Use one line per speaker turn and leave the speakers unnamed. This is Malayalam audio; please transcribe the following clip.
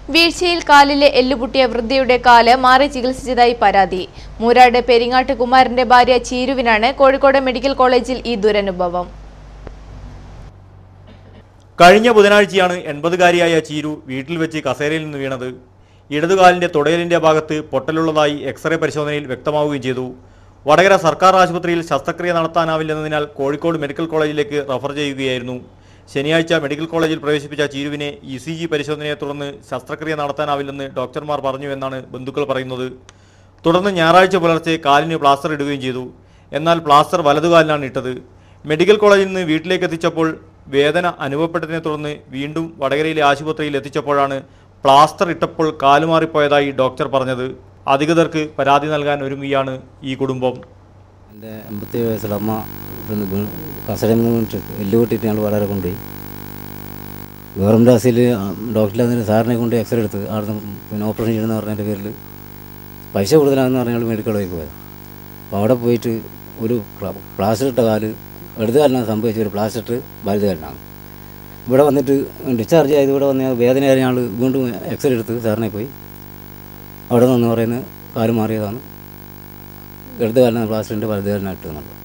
വീഴ്ചയിൽ കാലിലെ എല്ലുപൊട്ടിയ വൃദ്ധയുടെ കാല് മാറി ചികിത്സിച്ചതായി പരാതി മൂരാട് പെരിങ്ങാട്ട് കുമാരന്റെ ഭാര്യ ചീരുവിനാണ് കോഴിക്കോട് മെഡിക്കൽ കോളേജിൽ ഈ ദുരനുഭവം
കഴിഞ്ഞ ബുധനാഴ്ചയാണ് എൺപതുകാരിയായ ചീരു വീട്ടിൽ വെച്ച് കസേരയിൽ നിന്ന് വീണത് ഇടതുകാലിന്റെ തുടയലിന്റെ ഭാഗത്ത് പൊട്ടലുള്ളതായി എക്സ്റേ പരിശോധനയിൽ വ്യക്തമാവുകയും ചെയ്തു വടകര സർക്കാർ ആശുപത്രിയിൽ ശസ്ത്രക്രിയ നടത്താനാവില്ലെന്നതിനാൽ കോഴിക്കോട് മെഡിക്കൽ കോളേജിലേക്ക് റഫർ ചെയ്യുകയായിരുന്നു ശനിയാഴ്ച മെഡിക്കൽ കോളേജിൽ പ്രവേശിപ്പിച്ച ചീരുവിനെ ഇ സി ജി പരിശോധനയെ തുടർന്ന് ശസ്ത്രക്രിയ നടത്താനാവില്ലെന്ന് ഡോക്ടർമാർ പറഞ്ഞു എന്നാണ് ബന്ധുക്കൾ പറയുന്നത് തുടർന്ന് ഞായറാഴ്ച പുലർച്ചെ കാലിന് പ്ലാസ്റ്റർ ഇടുകയും ചെയ്തു എന്നാൽ പ്ലാസ്റ്റർ വലതുകാലിനാണ് ഇട്ടത് മെഡിക്കൽ കോളേജിൽ നിന്ന് വീട്ടിലേക്ക് എത്തിച്ചപ്പോൾ വേദന അനുഭവപ്പെട്ടതിനെ തുടർന്ന് വീണ്ടും വടകരയിലെ ആശുപത്രിയിൽ എത്തിച്ചപ്പോഴാണ് പ്ലാസ്റ്റർ ഇട്ടപ്പോൾ കാലുമാറിപ്പോയതായി ഡോക്ടർ പറഞ്ഞത് അധികൃതർക്ക് പരാതി നൽകാൻ ഒരുങ്ങുകയാണ് ഈ കുടുംബം
എൻ്റെ അമ്പത്തി വയസ്സുള്ള അമ്മ ഇവിടുന്ന് വീണ് കസരയിൽ നിന്ന് വീണിട്ട് എല്ല് പൊട്ടിയിട്ട് ഞങ്ങൾ വളരെ കൊണ്ടുപോയി ഗവൺമെൻറ് ആശുപത്രിയിൽ ഡോക്ടറിൽ അതിന് സാറിനെ കൊണ്ട് എക്സ്റേ എടുത്ത് അവിടെ പിന്നെ ഓപ്പറേഷൻ ചെയ്യണമെന്ന് പറഞ്ഞതിൻ്റെ പേരിൽ പൈസ കൂടുതലാണെന്ന് പറഞ്ഞാൽ മെഡിക്കൽ കോളേജിൽ പോയത് അപ്പോൾ അവിടെ പോയിട്ട് ഒരു പ്ലാ- പ്ലാസ്റ്റർ ഇട്ട കാല് ഇടത് കാലിനാണ് സംഭവിച്ചത് ഒരു പ്ലാസ്റ്റർ ഇട്ട് വലുത് കാലിനാണ് ഇവിടെ വന്നിട്ട് ഡിസ്ചാർജ് ചെയ്ത് ഇവിടെ വന്ന വേദനയായി ഞങ്ങൾ വീണ്ടും എക്സ്റേ എടുത്ത് സാറിനെ പോയി അവിടെ നിന്ന് പറയുന്നത് കാല് മാറിയതാണ് ഇടത് കാലിനാണ് പ്ലാസ്റ്ററിൻ്റെ വലത് കാലിനായിട്ട് എന്നുള്ളത്